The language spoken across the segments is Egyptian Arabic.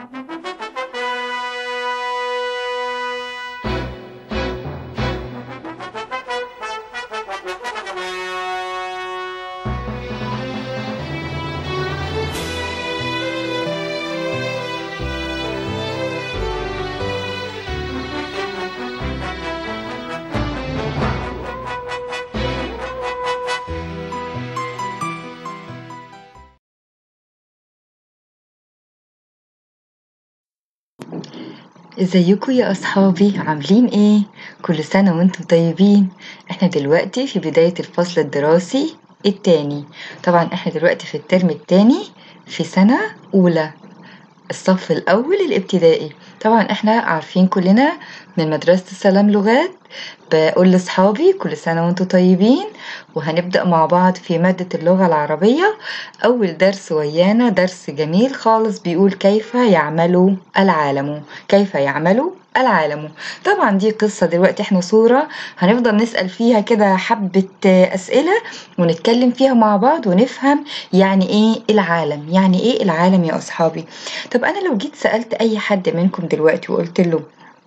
ازيكم يا اصحابي عاملين ايه كل سنة وانتم طيبين احنا دلوقتي في بداية الفصل الدراسي التاني طبعا احنا دلوقتي في الترم التاني في سنة اولى الصف الاول الابتدائي طبعا احنا عارفين كلنا من مدرسة السلام لغات بقول لاصحابي كل سنة وانتم طيبين وهنبدأ مع بعض في مادة اللغة العربية أول درس ويانا درس جميل خالص بيقول كيف يعمل العالم كيف يعمل العالم طبعا دي قصة دلوقتي احنا صورة هنفضل نسأل فيها كده حبة أسئلة ونتكلم فيها مع بعض ونفهم يعني ايه العالم يعني ايه العالم يا أصحابي طب أنا لو جيت سألت أي حد منكم دلوقتي وقلت له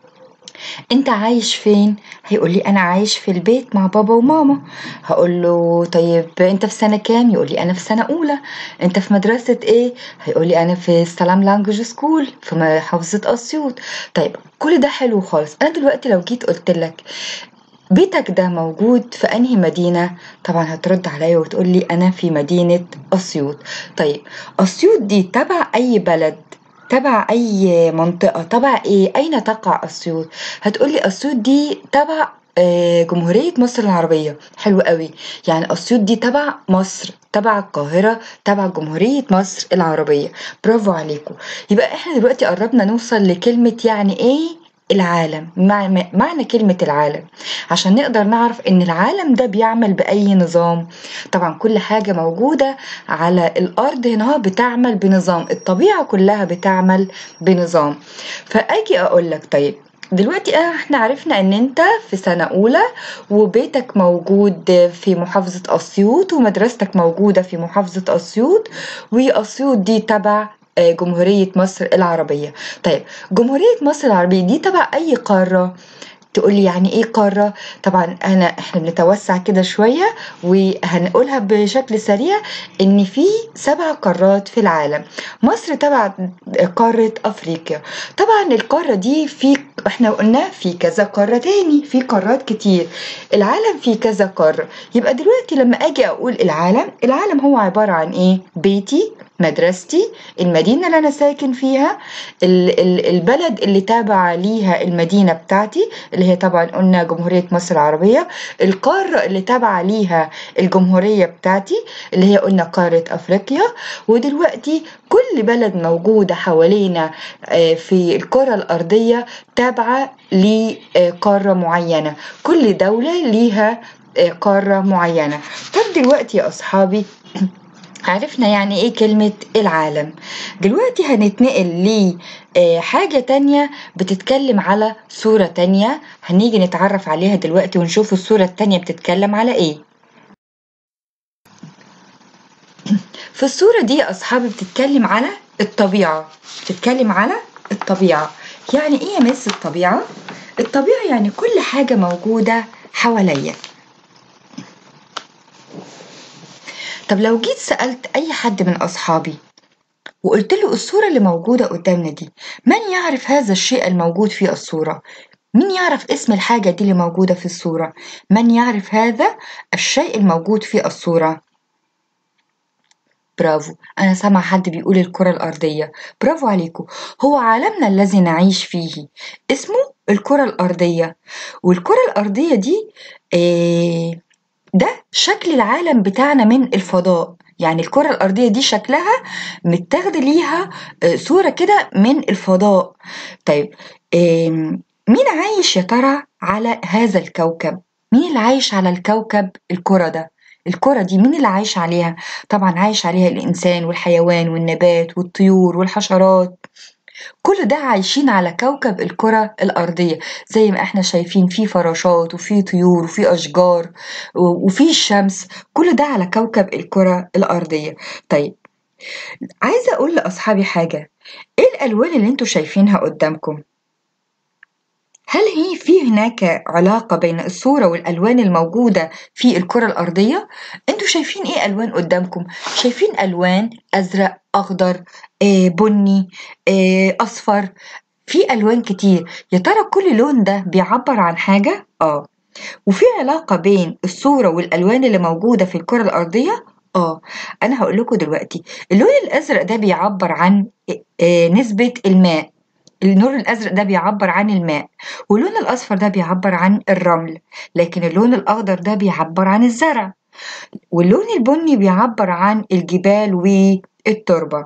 انت عايش فين هيقول لي انا عايش في البيت مع بابا وماما هقول له طيب انت في سنه كام يقول لي انا في سنه اولى انت في مدرسه ايه هيقول لي انا في السلام لانجوج سكول في محافظه اسيوط طيب كل ده حلو خالص انا دلوقتي لو جيت قلت لك بيتك ده موجود في انهي مدينة طبعا هترد عليا وتقول لي انا في مدينة اسيوط طيب اسيوط دي تبع اي بلد تبع أي منطقة تبع إيه أين تقع أسيوط هتقولي أسيوط دي تبع آه، جمهورية مصر العربية حلو قوي يعني أسيوط دي تبع مصر تبع القاهرة تبع جمهورية مصر العربية برافو عليكم يبقى احنا دلوقتي قربنا نوصل لكلمة يعني ايه العالم معنى, معنى كلمة العالم عشان نقدر نعرف ان العالم ده بيعمل بأي نظام طبعا كل حاجة موجودة على الأرض هنا بتعمل بنظام الطبيعة كلها بتعمل بنظام فأجي أقول لك طيب دلوقتي احنا عرفنا ان انت في سنة اولى وبيتك موجود في محافظة اسيوط ومدرستك موجودة في محافظة اسيوط واسيوط دي تبع آه، جمهورية مصر العربية طيب جمهورية مصر العربية دي تبع أي قارة تقولي يعني ايه قارة طبعا انا احنا بنتوسع كده شوية وهنقولها بشكل سريع ان في سبع قارات في العالم مصر تبع قارة افريقيا طبعا القارة دي في احنا قلنا في كذا قارة تاني في قارات كتير العالم في كذا قارة يبقى دلوقتي لما اجي اقول العالم العالم هو عبارة عن ايه بيتي مدرستي المدينة اللي أنا ساكن فيها البلد اللي تابع ليها المدينة بتاعتي اللي هي طبعا قلنا جمهورية مصر العربية القارة اللي تابعة ليها الجمهورية بتاعتي اللي هي قلنا قارة أفريقيا ودلوقتي كل بلد موجودة حوالينا آه، في الكرة الأرضية تابعة لقارة معينة كل دولة ليها آه، قارة معينة طب دلوقتي يا أصحابي عرفنا يعني ايه كلمة العالم دلوقتي هنتنقل لحاجة تانية بتتكلم على صورة تانية هنيجي نتعرف عليها دلوقتي ونشوف الصورة التانية بتتكلم على ايه في الصورة دي يا أصحابي بتتكلم على الطبيعة بتتكلم على الطبيعة يعني ايه يا مس الطبيعة؟ الطبيعة يعني كل حاجة موجودة حواليا طب لو جيت سألت أي حد من أصحابي وقلت له الصورة اللي موجودة قدامنا دي من يعرف هذا الشيء الموجود في الصورة؟ مين يعرف اسم الحاجة دي اللي موجودة في الصورة؟ من يعرف هذا الشيء الموجود في الصورة؟ برافو أنا سامع حد بيقول الكرة الأرضية برافو عليكم هو عالمنا الذي نعيش فيه اسمه الكرة الأرضية والكرة الأرضية دي إيه ده شكل العالم بتاعنا من الفضاء يعني الكرة الأرضية دي شكلها متاخد ليها آه، صورة كده من الفضاء طيب مين عايش يا ترى على هذا الكوكب مين اللي عايش على الكوكب الكرة ده الكرة دي مين اللي عايش عليها طبعا عايش عليها الإنسان والحيوان والنبات والطيور والحشرات كل ده عايشين على كوكب الكرة الأرضية زي ما احنا شايفين في فراشات وفي طيور وفي أشجار وفي الشمس كل ده على كوكب الكرة الأرضية طيب عايزة أقول لأصحابي حاجة إيه الألوان اللي أنتم شايفينها قدامكم؟ هل هي في هناك علاقة بين الصورة والألوان الموجودة في الكرة الأرضية؟ أنتم شايفين إيه ألوان قدامكم؟ شايفين ألوان أزرق، أخضر، آه، بني، آه، أصفر، في ألوان كتير، يا ترى كل لون ده بيعبر عن حاجة؟ آه، وفي علاقة بين الصورة والألوان اللي موجودة في الكرة الأرضية؟ آه، أنا هقول لكم دلوقتي اللون الأزرق ده بيعبر عن آه، نسبة الماء اللون الأزرق ده بيعبر عن الماء واللون الأصفر ده بيعبر عن الرمل لكن اللون الأخضر ده بيعبر عن الزرع واللون البني بيعبر عن الجبال والتربة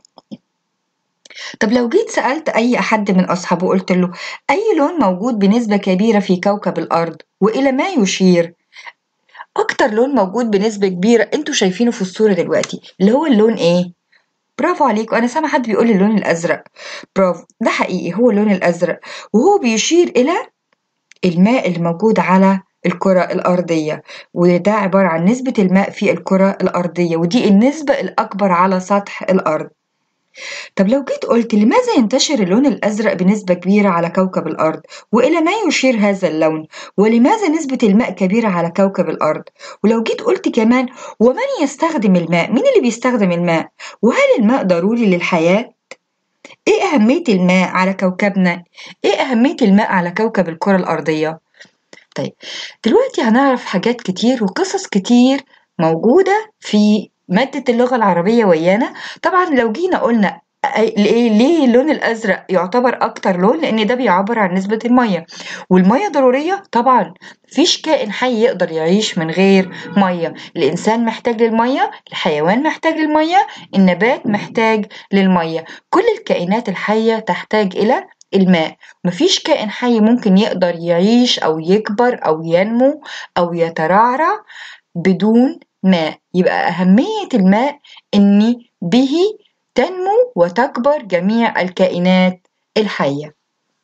طب لو جيت سألت أي حد من أصحابه قلت له أي لون موجود بنسبة كبيرة في كوكب الأرض وإلى ما يشير أكتر لون موجود بنسبة كبيرة أنتوا شايفينه في الصورة دلوقتي اللي هو اللون إيه؟ برافو عليكم أنا سامع حد بيقول اللون الأزرق برافو ده حقيقي هو اللون الأزرق وهو بيشير إلى الماء اللي موجود على الكرة الأرضية وده عبارة عن نسبة الماء في الكرة الأرضية ودي النسبة الأكبر على سطح الأرض طب لو جيت قلت لماذا ينتشر اللون الأزرق بنسبة كبيرة على كوكب الأرض وإلى ما يشير هذا اللون ولماذا نسبة الماء كبيرة على كوكب الأرض ولو جيت قلت كمان ومن يستخدم الماء مين اللي بيستخدم الماء وهل الماء ضروري للحياة إيه أهمية الماء على كوكبنا؟ إيه أهمية الماء على كوكب الكرة الأرضية؟ طيب دلوقتي هنعرف حاجات كتير وقصص كتير موجودة في مادة اللغة العربية ويانا طبعا لو جينا قلنا ليه ليه اللون الازرق يعتبر اكتر لون لان ده بيعبر عن نسبه الميه والميه ضروريه طبعا مفيش كائن حي يقدر يعيش من غير ميه الانسان محتاج للميه الحيوان محتاج للميه النبات محتاج للميه كل الكائنات الحيه تحتاج الى الماء مفيش كائن حي ممكن يقدر يعيش او يكبر او ينمو او يترعرع بدون ماء يبقى اهميه الماء ان به تنمو وتكبر جميع الكائنات الحية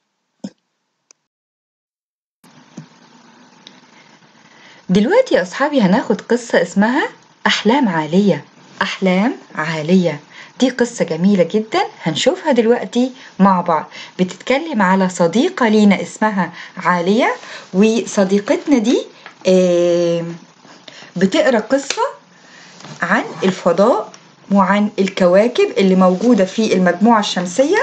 دلوقتي يا أصحابي هناخد قصة اسمها أحلام عالية أحلام عالية دي قصة جميلة جدا هنشوفها دلوقتي مع بعض بتتكلم على صديقة لينا اسمها عالية وصديقتنا دي بتقرأ قصة عن الفضاء وعن الكواكب اللي موجودة في المجموعة الشمسية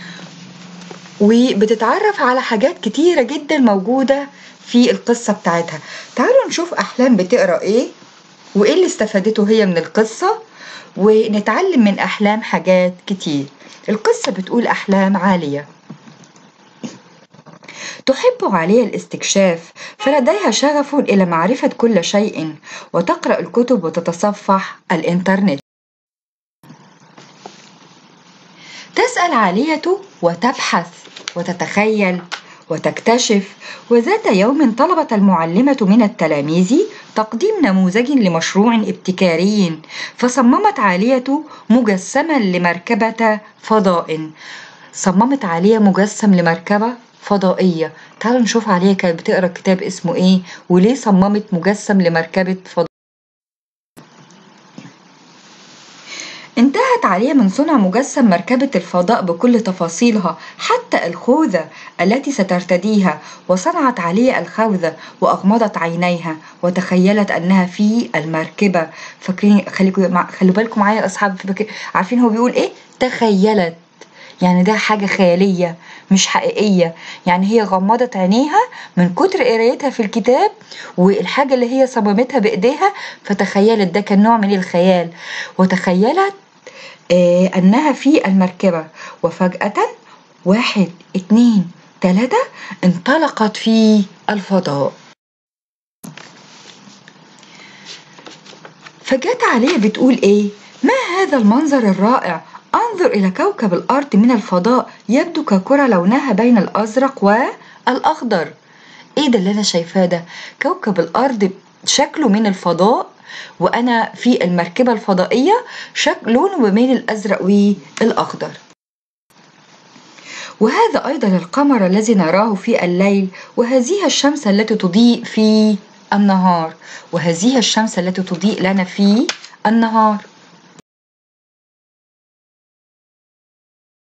وبتتعرف على حاجات كتيرة جدا موجودة في القصة بتاعتها تعالوا نشوف أحلام بتقرأ إيه وإيه اللي استفادته هي من القصة ونتعلم من أحلام حاجات كتير القصة بتقول أحلام عالية تحب عالية الاستكشاف فلديها شغف إلى معرفة كل شيء وتقرأ الكتب وتتصفح الإنترنت تسأل عالية وتبحث وتتخيل وتكتشف وذات يوم طلبت المعلمة من التلاميذ تقديم نموذج لمشروع ابتكاري فصممت عالية مجسما لمركبة فضاء صممت عالية مجسم لمركبة فضائية تعالوا نشوف عالية كانت بتقرا كتاب اسمه ايه وليه صممت مجسم لمركبة فضاء انتهت عالية من صنع مجسم مركبة الفضاء بكل تفاصيلها حتى الخوذة التي سترتديها وصنعت عالية الخوذة وأغمضت عينيها وتخيلت أنها في المركبة فاكرين خليكم خلوا بالكم معايا يا أصحاب عارفين هو بيقول إيه تخيلت يعني ده حاجة خيالية مش حقيقية يعني هي غمضت عينيها من كتر قرايتها في الكتاب والحاجة اللي هي صممتها بإيديها فتخيلت ده كان نوع من الخيال وتخيلت آه أنها في المركبة وفجأة واحد اتنين تلاتة انطلقت في الفضاء فجت عليه بتقول ايه ما هذا المنظر الرائع انظر الى كوكب الارض من الفضاء يبدو ككرة لونها بين الازرق والاخضر ايه ده اللي انا شايفاه ده كوكب الارض شكله من الفضاء وانا في المركبة الفضائية شكل لونه ما بين الازرق والاخضر وهذا أيضا القمر الذي نراه في الليل وهذه الشمس التي تضيء في النهار وهذه الشمس التي تضيء لنا في النهار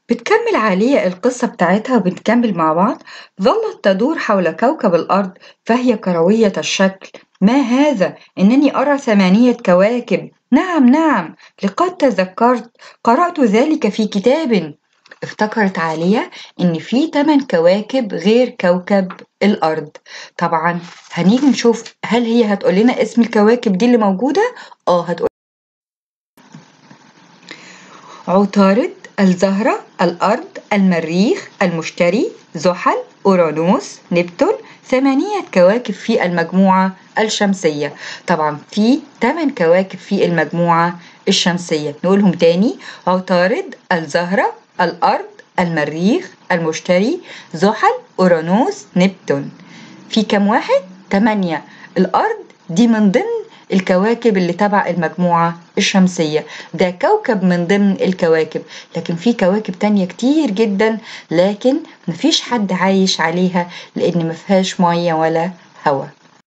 بتكمل عالية القصة بتاعتها وبنكمل مع بعض ظلت تدور حول كوكب الأرض فهي كروية الشكل ما هذا إنني أرى ثمانية كواكب نعم نعم لقد تذكرت قرأت ذلك في كتاب افتكرت عالية إن في تمن كواكب غير كوكب الأرض طبعا هنيجي نشوف هل هي هتقول لنا اسم الكواكب دي اللي موجودة؟ اه هتقول عطارد الزهرة الأرض المريخ المشتري زحل أورانوس نبتون ثمانية كواكب في المجموعة الشمسية طبعا في 8 كواكب في المجموعة الشمسية نقولهم تاني عطارد الزهرة الأرض المريخ المشتري زحل أورانوس نبتون في كم واحد؟ تمانية الأرض دي من ضمن الكواكب اللي تبع المجموعة الشمسية ده كوكب من ضمن الكواكب لكن في كواكب تانية كتير جدا لكن مفيش حد عايش عليها لأن مفيهاش مية ولا هواء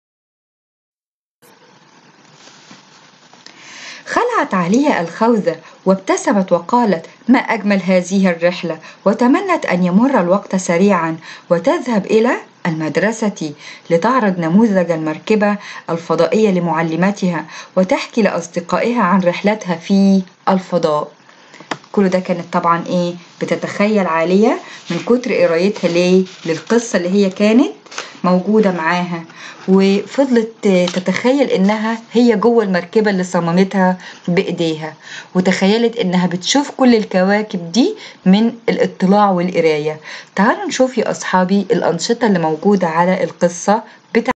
خلعت عليها الخوذة وابتسمت وقالت ما أجمل هذه الرحلة وتمنت أن يمر الوقت سريعا وتذهب إلى المدرسة لتعرض نموذج المركبة الفضائية لمعلمتها وتحكي لأصدقائها عن رحلتها في الفضاء كل ده كانت طبعا ايه بتتخيل عالية من كتر قرايتها ليه للقصة اللي هي كانت موجودة معاها وفضلت تتخيل انها هي جوه المركبة اللي صممتها بايديها وتخيلت انها بتشوف كل الكواكب دي من الاطلاع والقراية تعالوا نشوف يا اصحابي الانشطة اللي موجودة على القصة بتاع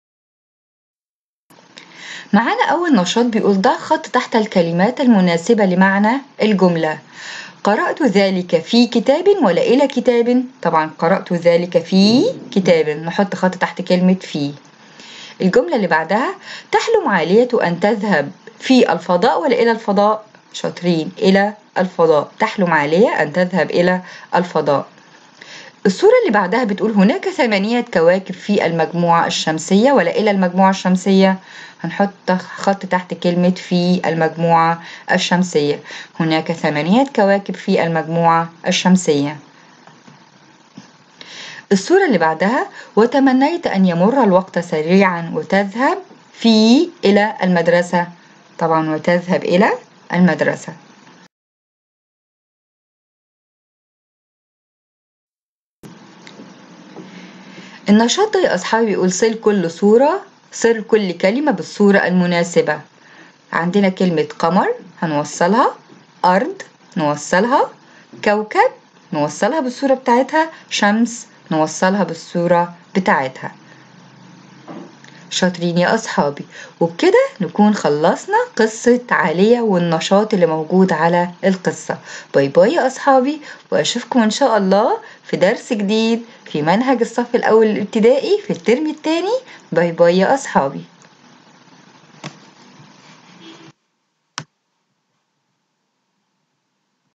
معانا اول نشاط بيقول ضع خط تحت الكلمات المناسبة لمعنى الجملة قرأت ذلك في كتاب ولا إلى كتاب طبعا قرأت ذلك في كتاب نحط خط تحت كلمة في الجملة اللي بعدها تحلم عالية أن تذهب في الفضاء ولا إلى الفضاء شاطرين إلى الفضاء تحلم عالية أن تذهب إلى الفضاء الصورة اللي بعدها بتقول هناك ثمانية كواكب في المجموعة الشمسية ولا إلى المجموعة الشمسية هنحط خط تحت كلمة في المجموعة الشمسية هناك ثمانية كواكب في المجموعة الشمسية الصورة اللي بعدها وتمنيت أن يمر الوقت سريعا وتذهب في إلى المدرسة طبعا وتذهب إلى المدرسة النشاط يا أصحابي بيقول صل كل صورة صل كل كلمة بالصورة المناسبة عندنا كلمة قمر هنوصلها أرض نوصلها كوكب نوصلها بالصورة بتاعتها شمس نوصلها بالصورة بتاعتها شاطرين يا أصحابي وبكده نكون خلصنا قصة عالية والنشاط اللي موجود على القصة باي باي يا أصحابي وأشوفكم إن شاء الله في درس جديد في منهج الصف الأول الابتدائي في الترم الثاني باي باي يا أصحابي